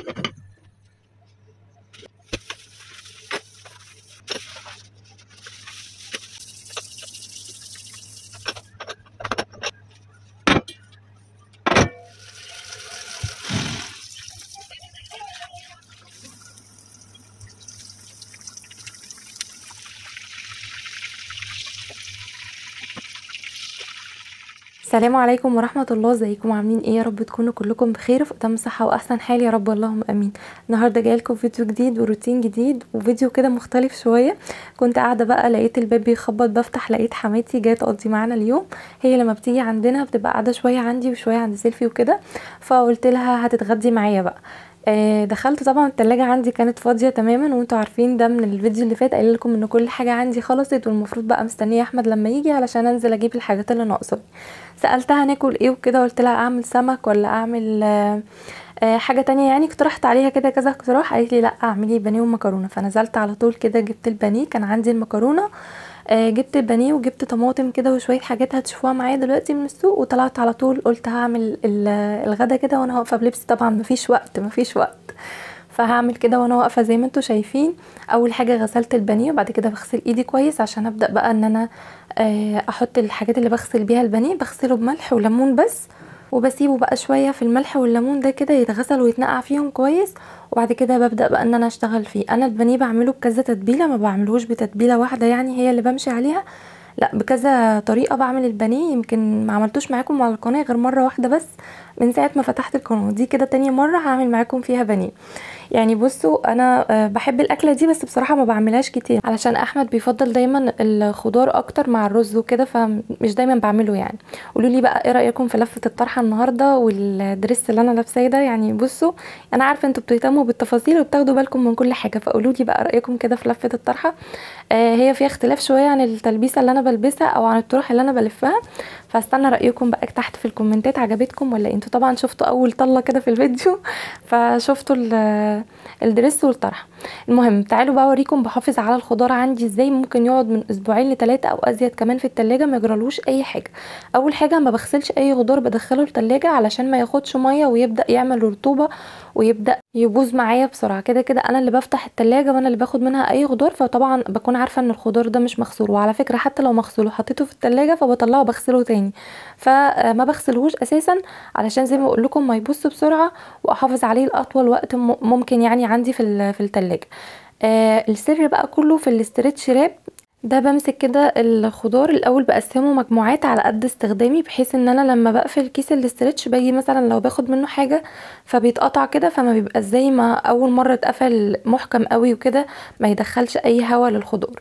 السلام عليكم ورحمة الله ازيكم عاملين ايه يا رب تكونوا كلكم بخير وفي اتم صحة واحسن حال يا رب اللهم امين النهارده جايلكم فيديو جديد وروتين جديد وفيديو كده مختلف شوية كنت قاعدة بقى لقيت الباب بيخبط بفتح لقيت حماتي جايه تقضي معانا اليوم هي لما بتيجي عندنا بتبقى قاعدة شوية عندي وشوية عند سيلفي وكده فقلت لها هتتغدي معايا بقى آه، دخلت طبعا التلاجة عندي كانت فاضية تماما وانتوا عارفين ده من الفيديو اللي فات قايله لكم ان كل حاجة عندي خلصت والمفروض بقى مستنية احمد لما يجي علشان انزل اجيب الحاجات اللي ناقصاني سالتها ناكل ايه وكده قلت لها اعمل سمك ولا اعمل آه، آه، حاجه تانية يعني اقترحت عليها كده كذا اقتراح قالت لي لا اعملي بانيه ومكرونه فنزلت على طول كده جبت البانيه كان عندي المكرونه آه، جبت البانيه وجبت طماطم كده وشويه حاجات هتشوفوها معايا دلوقتي من السوق وطلعت على طول قلت هعمل ال- الغدا كده وانا واقفه بلبسي طبعا مفيش وقت مفيش وقت فهعمل كده وانا واقفه زي ما انتوا شايفين اول حاجه غسلت البانيه وبعد كده بغسل ايدي كويس عشان ابدا بقى ان انا آه، احط الحاجات اللي بغسل بيها البانيه بغسله بملح وليمون بس وبسيبه بقى شويه في الملح والليمون ده كده يتغسل ويتنقع فيهم كويس وبعد كده ببدا بقى ان انا اشتغل فيه انا البانيه بعمله بكذا تتبيله ما بعملهوش بتتبيله واحده يعني هي اللي بمشي عليها لا بكذا طريقه بعمل البانيه يمكن ما عملتوش معاكم على القناه غير مره واحده بس من ساعه ما فتحت القناه دي كده تاني مره هعمل معاكم فيها بانيه يعني بصوا انا آه، بحب الاكله دي بس بصراحه ما بعملهاش كتير علشان احمد بيفضل دايما الخضار اكتر مع الرز وكده فمش دايما بعمله يعني قولوا لي بقى ايه رايكم في لفه الطرحه النهارده والدريس اللي انا لابساه ده يعني بصوا انا عارفه انتوا بتهتموا بالتفاصيل وبتاخدوا بالكم من كل حاجه فقولوا لي بقى رايكم كده في لفه الطرحه آه هي فيها اختلاف شويه عن التلبيسه اللي انا بلبسها او عن الطرح اللي انا بلفها فاستنى رايكم بقى تحت في الكومنتات عجبتكم ولا إيه؟ انتوا طبعا شفتوا اول طله كده في الفيديو فشفتوا ال- الدريس والطرحه المهم تعالوا بقى اوريكم بحافظ على الخضار عندي ازاي ممكن يقعد من اسبوعين لثلاثه او ازيد كمان في التلاجة ما يجرالوش اي حاجه اول حاجه ما بغسلش اي خضار بدخله التلاجة علشان ما ياخدش ميه ويبدا يعمل رطوبه ويبدا يبوظ معايا بسرعه كده كده انا اللي بفتح التلاجة وانا اللي باخد منها اي خضار فطبعا بكون عارفه ان الخضار ده مش مغسول وعلى فكره حتى لو مغسول وحطيته في التلاجة فبطلعه بغسله تاني فما بغسلهوش اساسا علشان زي ما بقول لكم ما يبص بسرعه واحافظ عليه لاطول وقت م- ممكن يعني عندي في ال- في التلاجة آه السر بقى كله في الاسترتش راب ده بمسك كده الخضار الاول بقسمه مجموعات على قد استخدامي بحيث ان انا لما بقفل كيس الاسترتش باجي مثلا لو باخد منه حاجه فبيتقطع كده فما بيبقى زي ما اول مره اتقفل محكم قوي وكده ما يدخلش اي هوا للخضار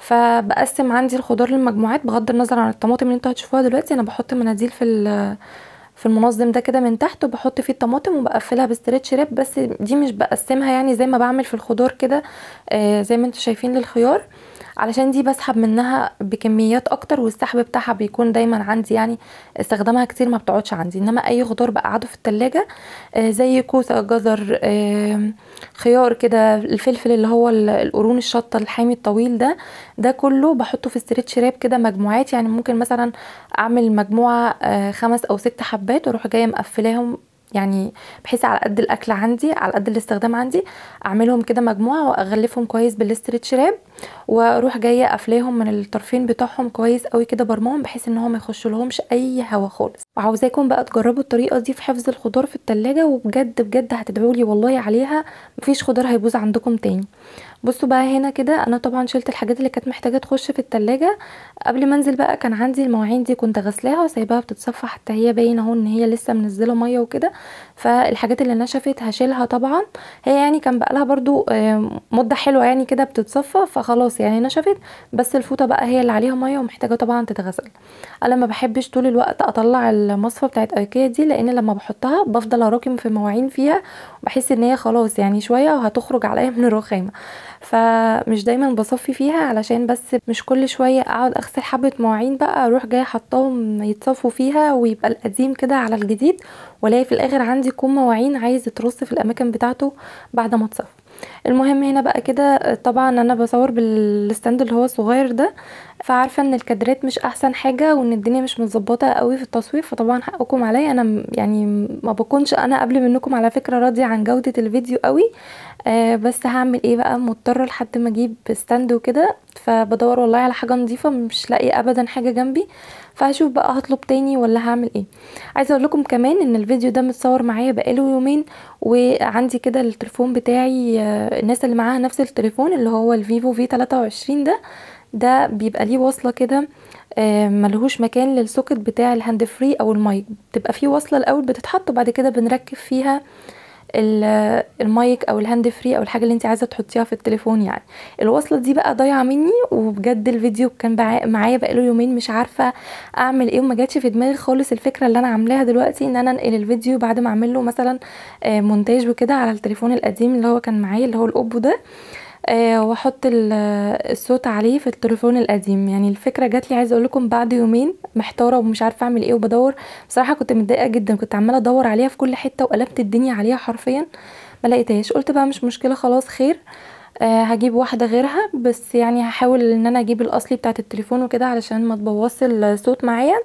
فبقسم عندي الخضار للمجموعات بغض النظر عن الطماطم اللي انتوا هتشوفوها دلوقتي انا بحط مناديل في ال- في المنظم ده كده من تحت وبحط فيه الطماطم وبقفلها بستريتش راب بس دي مش بقسمها يعني زي ما بعمل في الخضار كده آه زي ما انتوا شايفين للخيار علشان دي بسحب منها بكميات اكتر والسحب بتاعها بيكون دايما عندي يعني استخدامها كتير ما بتقعدش عندي انما اي خضار بقعده في التلاجة آه زي كوسه جزر آه خيار كده الفلفل اللي هو ال- القرون الشطه الحامي الطويل ده ده كله بحطه في استريتش راب كده مجموعات يعني ممكن مثلا اعمل مجموعه آه خمس او ست حبات واروح جايه مقفلاهم يعني بحيث على قد الاكل عندي على قد الاستخدام عندي اعملهم كده مجموعه واغلفهم كويس بالاسترتش راب واروح جايه قافلاهم من الطرفين بتاعهم كويس قوي كده برمهم بحيث ان هو ما يخش لهمش اي هوا خالص وعاوزاكم بقى تجربوا الطريقه دي في حفظ الخضار في التلاجة وبجد بجد هتدعوا لي والله عليها مفيش خضار هيبوظ عندكم تاني بصوا بقى هنا كده انا طبعا شلت الحاجات اللي كانت محتاجه تخش في التلاجة قبل ما انزل بقى كان عندي المواعين دي كنت غسلاها وسايباها بتتصفى حتى هي باين اهو ان هي لسه منزله ميه وكده فالحاجات اللي نشفت هشيلها طبعا هي يعني كان بقى لها برضو آه، مده حلوه يعني كده بتتصفى فخلاص يعني نشفت بس الفوطه بقى هي اللي عليها ميه ومحتاجه طبعا تتغسل انا ما بحبش طول الوقت اطلع المصفى بتاعت ايكيا دي لان لما بحطها بفضل اراكم في مواعين فيها بحس ان هي خلاص يعني شويه وهتخرج عليا من الرخامه فمش دايما بصفي فيها علشان بس مش كل شويه اقعد اغسل حبه مواعين بقى اروح جايه حطاهم يتصفوا فيها ويبقى القديم كده على الجديد والاقي في الاخر عندي كوم مواعين عايز يترص في الاماكن بتاعته بعد ما اتصفى المهم هنا بقى كده طبعا انا بصور بالستاند اللي هو الصغير ده فعارفه ان الكادرات مش احسن حاجه وان الدنيا مش متظبطه قوي في التصوير فطبعا حقكم عليا انا م- يعني ما بكونش انا قبل منكم على فكره راضيه عن جوده الفيديو قوي آه بس هعمل ايه بقى مضطره لحد ما اجيب ستاند وكده فبدور والله على حاجه نظيفه مش لاقيه ابدا حاجه جنبي فهشوف بقى هطلب تاني ولا هعمل ايه عايزه اقول لكم كمان ان الفيديو ده متصور معايا بقاله يومين وعندي كده التليفون بتاعي آه، الناس اللي معاها نفس التليفون اللي هو الفيفو في 23 ده ده بيبقى ليه وصله كده آه، ملهوش مكان للسوكت بتاع الهاند فري او المايك بتبقى فيه وصله الاول بتتحط وبعد كده بنركب فيها ال- المايك او الهاند فري او الحاجه اللي انت عايزه تحطيها في التليفون يعني الوصله دي بقى ضايعه مني وبجد الفيديو كان بع- معايا بقاله يومين مش عارفه اعمل ايه وما جاتش في دماغي خالص الفكره اللي انا عاملاها دلوقتي ان انا انقل الفيديو بعد ما اعمل له مثلا آه، مونتاج وكده على التليفون القديم اللي هو كان معايا اللي هو الاوبو ده آه، واحط ال- الصوت عليه في التليفون القديم يعني الفكره جات لي عايزه اقول لكم بعد يومين محتاره ومش عارفه اعمل ايه وبدور بصراحه كنت متضايقه جدا كنت عماله ادور عليها في كل حته وقلبت الدنيا عليها حرفيا ما لقيتهاش قلت بقى مش مشكله خلاص خير آه هجيب واحده غيرها بس يعني هحاول ان انا اجيب الاصلي بتاعه التليفون وكده علشان ما تبوظش الصوت معايا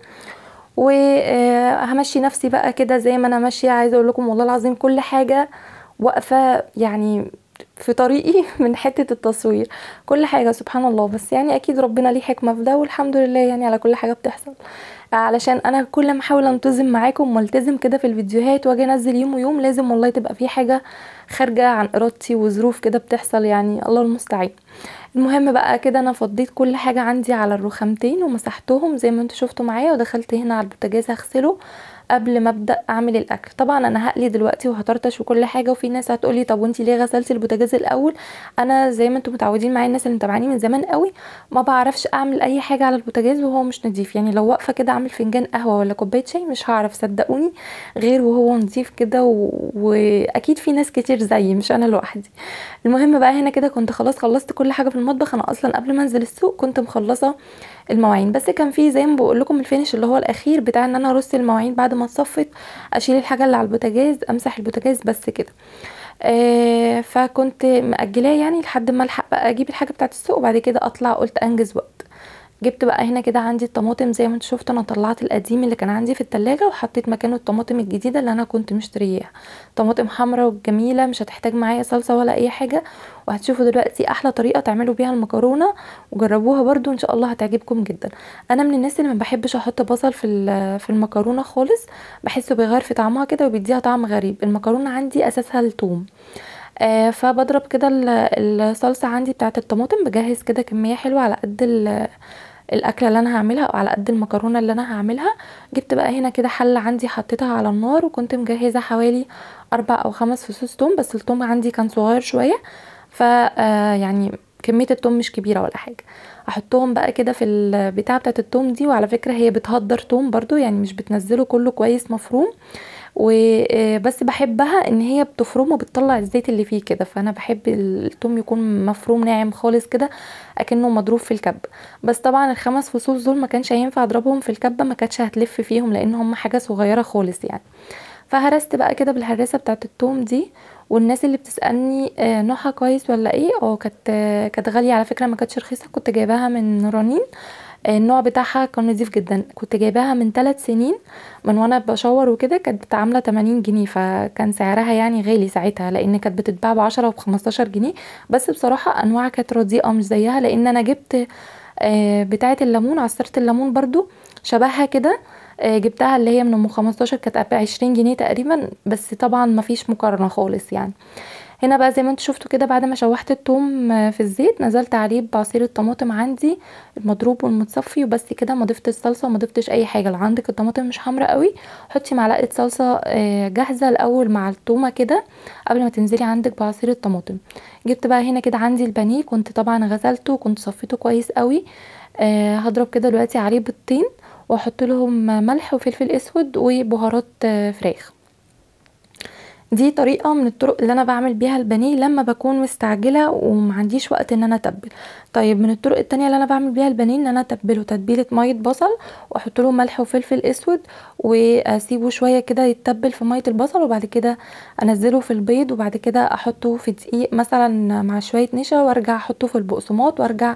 وهمشي نفسي بقى كده زي ما انا ماشيه عايزه اقول لكم والله العظيم كل حاجه واقفه يعني في طريقي من حته التصوير كل حاجه سبحان الله بس يعني اكيد ربنا ليه حكمه في ده والحمد لله يعني على كل حاجه بتحصل علشان انا كل ما احاول انتظم معاكم والتزم كده في الفيديوهات واجي انزل يوم ويوم لازم والله تبقى في حاجه خارجه عن ارادتي وظروف كده بتحصل يعني الله المستعان المهم بقى كده انا فضيت كل حاجه عندي على الرخامتين ومسحتهم زي ما انتوا شفتوا معايا ودخلت هنا على البوتاجاز هغسله قبل ما ابدا اعمل الاكل طبعا انا هقلي دلوقتي وهطرطش وكل حاجه وفي ناس هتقولي طب وانتي ليه غسلتي البوتاجاز الاول انا زي ما انتوا متعودين معايا الناس اللي متابعاني من زمان قوي ما بعرفش اعمل اي حاجه على البوتاجاز وهو مش نضيف يعني لو واقفه كده اعمل فنجان قهوه ولا كوبايه شاي مش هعرف صدقوني غير وهو نضيف كده و... واكيد في ناس كتير زيي مش انا لوحدي المهم بقى هنا كده كنت خلاص خلصت كل حاجه في المطبخ انا اصلا قبل ما انزل السوق كنت مخلصه المواعين بس كان في زي ما بقول لكم الفينش اللي هو الاخير بتاع ان انا ارص المواعين بعد ما اتصفت اشيل الحاجه اللي على البوتاجاز امسح البوتاجاز بس كده آه فكنت مأجلاه يعني لحد ما الحق بقى اجيب الحاجه بتاعه السوق وبعد كده اطلع قلت انجز وقت جبت بقى هنا كده عندي الطماطم زي ما انتوا شفتوا انا طلعت القديم اللي كان عندي في التلاجة وحطيت مكانه الطماطم الجديده اللي انا كنت مشترياها طماطم حمراء وجميله مش هتحتاج معايا صلصه ولا اي حاجه وهتشوفوا دلوقتي احلى طريقه تعملوا بيها المكرونه وجربوها برضو ان شاء الله هتعجبكم جدا انا من الناس اللي ما بحبش احط بصل في ال- في المكرونه خالص بحسه بيغير في طعمها كده وبيديها طعم غريب المكرونه عندي اساسها الثوم آه فبضرب كده ال- الصلصه عندي بتاعه الطماطم بجهز كده كميه حلوه على قد ال- الاكله اللي انا هعملها او على قد المكرونه اللي انا هعملها جبت بقى هنا كده حله عندي حطيتها على النار وكنت مجهزه حوالي اربع او خمس فصوص توم بس التوم عندي كان صغير شويه ف آه، يعني كميه التوم مش كبيره ولا حاجه احطهم بقى كده في البتاعه بتاعه التوم دي وعلى فكره هي بتهدر توم برضو يعني مش بتنزله كله كويس مفروم وبس بحبها ان هي بتفرمه وبتطلع الزيت اللي فيه كده فانا بحب التوم يكون مفروم ناعم خالص كده اكنه مضروب في الكب بس طبعا الخمس فصوص دول ما كانش هينفع اضربهم في الكبه ما كانتش هتلف فيهم لان هم حاجه صغيره خالص يعني فهرست بقى كده بالهراسه بتاعه التوم دي والناس اللي بتسالني آه، نوعها كويس ولا ايه اه كانت آه، كانت غاليه على فكره ما كانتش رخيصه كنت جايباها من رنين آه، النوع بتاعها كان نضيف جدا كنت جايباها من ثلاث سنين من وانا بشاور وكده كانت عامله 80 جنيه فكان سعرها يعني غالي ساعتها لان كانت بتتباع ب 10 وب 15 جنيه بس بصراحه انواعها كانت رديئه مش زيها لان انا جبت آه، بتاعه الليمون عصيره الليمون برضو شبهها كده آه، جبتها اللي هي من ام 15 كانت ب 20 جنيه تقريبا بس طبعا مفيش مقارنه خالص يعني هنا بقى زي ما انتوا شفتوا كده بعد ما شوحت التوم آه، في الزيت نزلت عليه بعصير الطماطم عندي المضروب والمتصفي وبس كده ما ضفتش صلصه وما ضفتش اي حاجه لو عندك الطماطم مش حمراء قوي حطي معلقه صلصه آه، جاهزه الاول مع التومه كده قبل ما تنزلي عندك بعصير الطماطم جبت بقى هنا كده عندي البانيه كنت طبعا غسلته وكنت صفيته كويس قوي آه هضرب كده دلوقتي عليه بيضتين واحط لهم ملح وفلفل اسود وبهارات آه، فراخ دي طريقه من الطرق اللي انا بعمل بيها البانيه لما بكون مستعجله ومعنديش وقت ان انا اتبل طيب من الطرق التانية اللي انا بعمل بيها البانيه ان انا اتبله تتبيله ميه بصل واحط له ملح وفلفل اسود واسيبه شويه كده يتبل في ميه البصل وبعد كده انزله في البيض وبعد كده احطه في دقيق مثلا مع شويه نشا وارجع احطه في البقسماط وارجع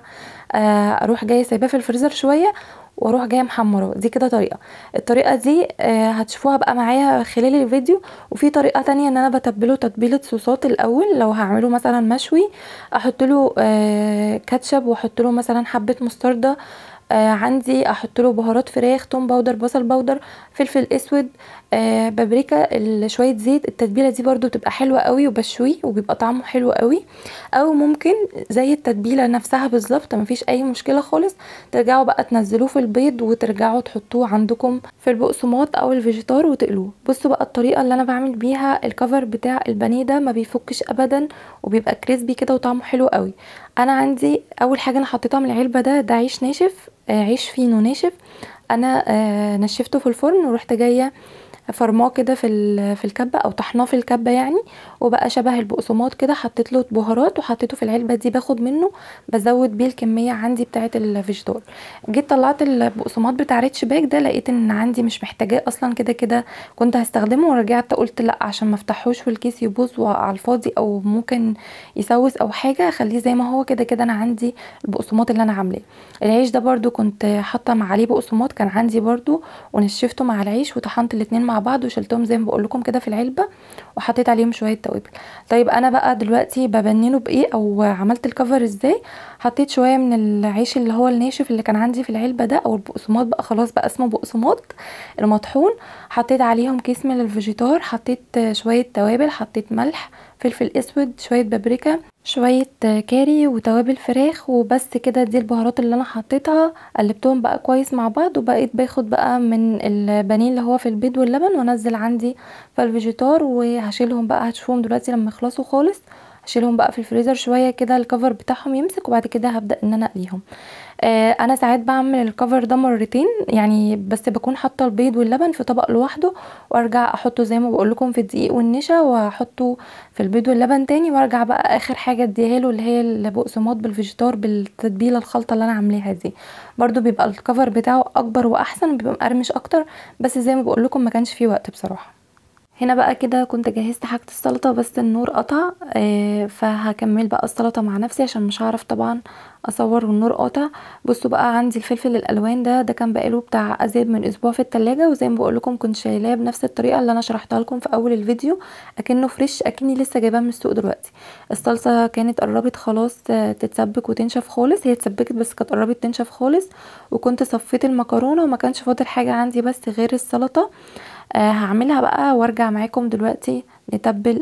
اروح جايه سايباه في الفريزر شويه واروح جايه محمره دي كده طريقه الطريقه دي آه هتشوفوها بقى معايا خلال الفيديو وفي طريقه تانية ان انا بتبله تتبيله صوصات الاول لو هعمله مثلا مشوي احط له آه كاتشب واحط له مثلا حبه مستردة آه عندي احط له بهارات فراخ توم باودر بصل باودر فلفل اسود آه بابريكا شويه زيت التتبيله دي برده بتبقى حلوه قوي وبشويه وبيبقى طعمه حلو قوي او ممكن زي التتبيله نفسها بالظبط مفيش اي مشكله خالص ترجعوا بقى تنزلوه في البيض وترجعوا تحطوه عندكم في البقسماط او الفيجيتار وتقلوه بصوا بقى الطريقه اللي انا بعمل بيها الكفر بتاع البانيه ده ما بيفكش ابدا وبيبقى كريسبي كده وطعمه حلو قوي انا عندي اول حاجه انا حطيتها من العلبه ده ده عيش ناشف آه عيش فينو ناشف انا آه نشفته في الفرن ورحت جايه فرماه كده في في الكبه او طحناه في الكبه يعني وبقى شبه البقسماط كده حطيت له بهارات وحطيته في العلبه دي باخد منه بزود بيه الكميه عندي بتاعه الفيجيتار جيت طلعت البقسماط بتاع ريتش باك ده لقيت ان عندي مش محتاجاه اصلا كده كده كنت هستخدمه ورجعت قلت لا عشان ما افتحوش والكيس يبوظ على الفاضي او ممكن يسوس او حاجه خليه زي ما هو كده كده انا عندي البقسماط اللي انا عاملاه العيش ده برده كنت حاطه مع عليه بقسماط كان عندي برده ونشفته مع العيش وطحنت الاتنين مع بعض وشلتهم زي ما بقول لكم كده في العلبه وحطيت عليهم شويه توابل طيب انا بقى دلوقتي ببننه بايه او عملت الكفر ازاي حطيت شويه من العيش اللي هو الناشف اللي كان عندي في العلبه ده او البقسماط بقى خلاص بقى اسمه بقسماط المطحون حطيت عليهم كيس من الفيجيتار حطيت شويه توابل حطيت ملح فلفل اسود شويه بابريكا شويه كاري وتوابل فراخ وبس كده دي البهارات اللي انا حطيتها قلبتهم بقى كويس مع بعض وبقيت باخد بقى من البانيه اللي هو في البيض واللبن وانزل عندي في الفيجيتار وهشيلهم بقى هتشوفهم دلوقتي لما يخلصوا خالص هشيلهم بقى في الفريزر شويه كده الكفر بتاعهم يمسك وبعد كده هبدا ان انا اقليهم آه انا ساعات بعمل الكفر ده مرتين يعني بس بكون حاطه البيض واللبن في طبق لوحده وارجع احطه زي ما بقول لكم في الدقيق والنشا واحطه في البيض واللبن تاني وارجع بقى اخر حاجه اديها له اللي هي البقسماط بالفيجيتار بالتتبيله الخلطه اللي انا عاملاها دي برده بيبقى الكفر بتاعه اكبر واحسن بيبقى مقرمش اكتر بس زي ما بقول لكم ما كانش فيه وقت بصراحه هنا بقى كده كنت جهزت حاجه السلطه بس النور قطع آه فهكمل بقى السلطه مع نفسي عشان مش هعرف طبعا اصور والنور قاطع بصوا بقى عندي الفلفل الالوان ده ده كان بقاله بتاع ازيد من اسبوع في التلاجة وزي ما بقول لكم كنت شايلاه بنفس الطريقه اللي انا شرحتها لكم في اول الفيديو اكنه فريش اكني لسه جايباه من السوق دلوقتي الصلصه كانت قربت خلاص تتسبك وتنشف خالص هي اتسبكت بس كانت قربت تنشف خالص وكنت صفيت المكرونه وما كانش فاضل حاجه عندي بس غير السلطه آه هعملها بقى وارجع معاكم دلوقتي نتبل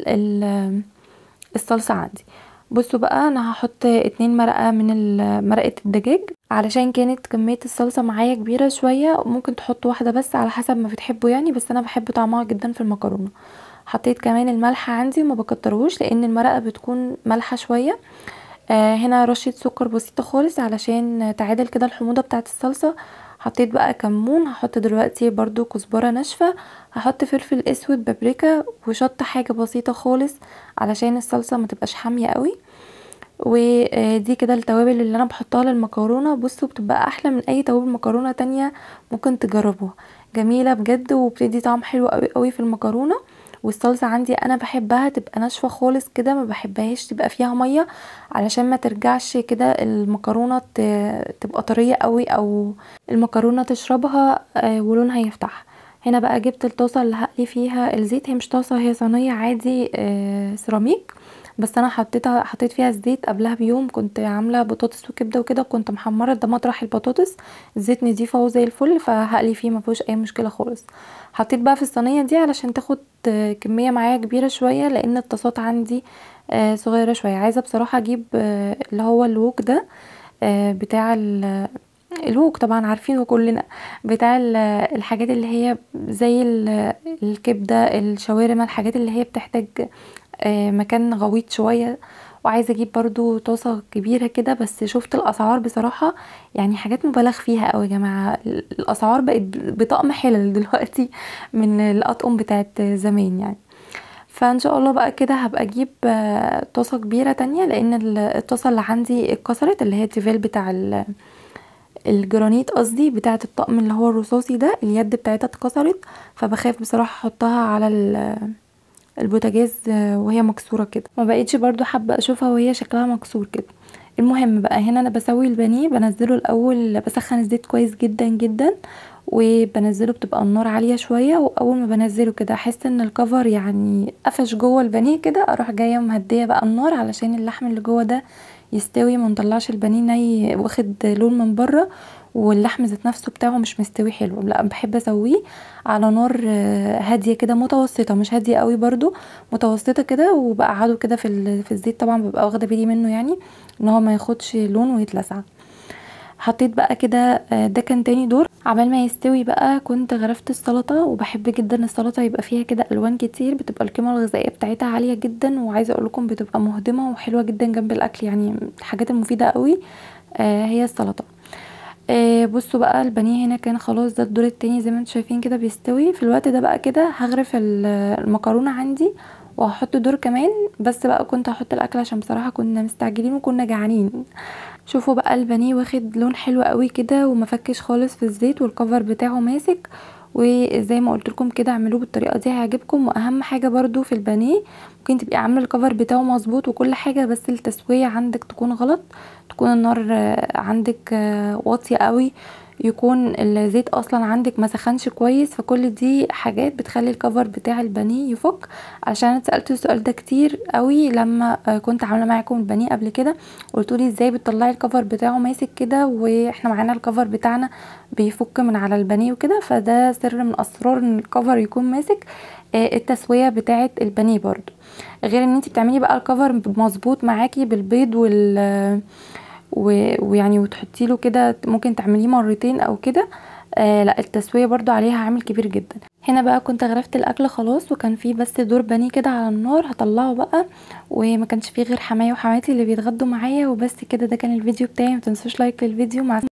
الصلصه عندي بصوا بقى انا هحط اتنين مرقه من مرقه الدجاج علشان كانت كميه الصلصه معايا كبيره شويه ممكن تحطوا واحده بس على حسب ما بتحبوا يعني بس انا بحب طعمها جدا في المكرونه حطيت كمان الملح عندي وما بكترهوش لان المرقه بتكون مالحه شويه آه هنا رشه سكر بسيطه خالص علشان تعادل كده الحموضه بتاعه الصلصه حطيت بقى كمون هحط دلوقتي برضو كزبره ناشفه هحط فلفل اسود بابريكا وشطه حاجه بسيطه خالص علشان الصلصه ما تبقاش حاميه قوي ودي كده التوابل اللي انا بحطها للمكرونه بصوا بتبقى احلى من اي توابل مكرونه تانية ممكن تجربوها جميله بجد وبتدي طعم حلو قوي قوي في المكرونه والصلصه عندي انا بحبها تبقى ناشفه خالص كده ما بحبهاش تبقى فيها ميه علشان ما ترجعش كده المكرونه تبقى طريه قوي او المكرونه تشربها ولونها يفتح هنا بقى جبت الطاسه اللي هقلي فيها الزيت هي مش طاسه هي صينيه عادي سيراميك بس انا حطيتها حطيت فيها الزيت قبلها بيوم كنت عامله بطاطس وكبده وكده كنت محمره ده مطرح البطاطس الزيت نضيف اهو زي الفل فهقلي فيه مفيهوش اي مشكله خالص حطيت بقى في الصينيه دي علشان تاخد كميه معايا كبيره شويه لان الطاسات عندي صغيره شويه عايزه بصراحه اجيب اللي هو الوك ده بتاع الوك طبعا عارفينه كلنا بتاع الحاجات اللي هي زي الكبده الشاورما الحاجات اللي هي بتحتاج مكان غويط شويه وعايزه اجيب برضو طاسه كبيره كده بس شفت الاسعار بصراحه يعني حاجات مبالغ فيها قوي يا جماعه الاسعار بقت بطقم حلل دلوقتي من الاطقم بتاعت زمان يعني فان شاء الله بقى كده هبقى اجيب طاسه كبيره تانية لان الطاسه اللي عندي اتكسرت اللي هي التيفال بتاع الجرانيت قصدي بتاعه الطقم اللي هو الرصاصي ده اليد بتاعتها اتكسرت فبخاف بصراحه احطها على البوتاجاز وهي مكسوره كده ما بقيتش برضو حابه اشوفها وهي شكلها مكسور كده المهم بقى هنا انا بسوي البانيه بنزله الاول بسخن الزيت كويس جدا جدا وبنزله بتبقى النار عاليه شويه واول ما بنزله كده احس ان الكفر يعني قفش جوه البانيه كده اروح جايه مهديه بقى النار علشان اللحم اللي جوه ده يستوي ما نطلعش البانيه ني واخد لون من بره واللحم ذات نفسه بتاعه مش مستوي حلو لا بحب اسويه على نار هاديه كده متوسطه مش هاديه قوي برضو متوسطه كده وبقعده كده في في الزيت طبعا ببقى واخده بالي منه يعني ان هو ما ياخدش لون ويتلسع حطيت بقى كده ده كان تاني دور عبال ما يستوي بقى كنت غرفت السلطه وبحب جدا السلطه يبقى فيها كده الوان كتير بتبقى القيمه الغذائيه بتاعتها عاليه جدا وعايزه اقول لكم بتبقى مهضمه وحلوه جدا جنب الاكل يعني الحاجات المفيده قوي هي السلطه آه بصوا بقى البانيه هنا كان خلاص ده الدور التاني زي ما انتم شايفين كده بيستوي في الوقت ده بقى كده هغرف المكرونه عندي وهحط دور كمان بس بقى كنت هحط الاكل عشان بصراحه كنا مستعجلين وكنا جعانين شوفوا بقى البانيه واخد لون حلو قوي كده ومفكش خالص في الزيت والكفر بتاعه ماسك وزي ما قلت لكم كده اعملوه بالطريقه دي هيعجبكم واهم حاجه برضو في البانيه ممكن تبقي عامله الكفر بتاعه مظبوط وكل حاجه بس التسويه عندك تكون غلط تكون النار عندك واطيه قوي يكون الزيت اصلا عندك ما سخنش كويس فكل دي حاجات بتخلي الكفر بتاع البانيه يفك عشان انا اتسالت السؤال ده كتير قوي لما كنت عامله معاكم البانيه قبل كده قلتولي ازاي بتطلعي الكفر بتاعه ماسك كده واحنا معانا الكفر بتاعنا بيفك من على البانيه وكده فده سر من اسرار ان الكفر يكون ماسك التسويه بتاعه البانيه برضو غير ان انت بتعملي بقى الكفر مظبوط معاكي بالبيض وال ويعني وتحطي له كده ممكن تعمليه مرتين او كده آه لا التسويه برضو عليها عامل كبير جدا هنا بقى كنت غرفت الاكل خلاص وكان فيه بس دور بانيه كده على النار هطلعه بقى وما كانش فيه غير حماية وحماتي اللي بيتغدوا معايا وبس كده ده كان الفيديو بتاعي متنسوش لايك للفيديو مع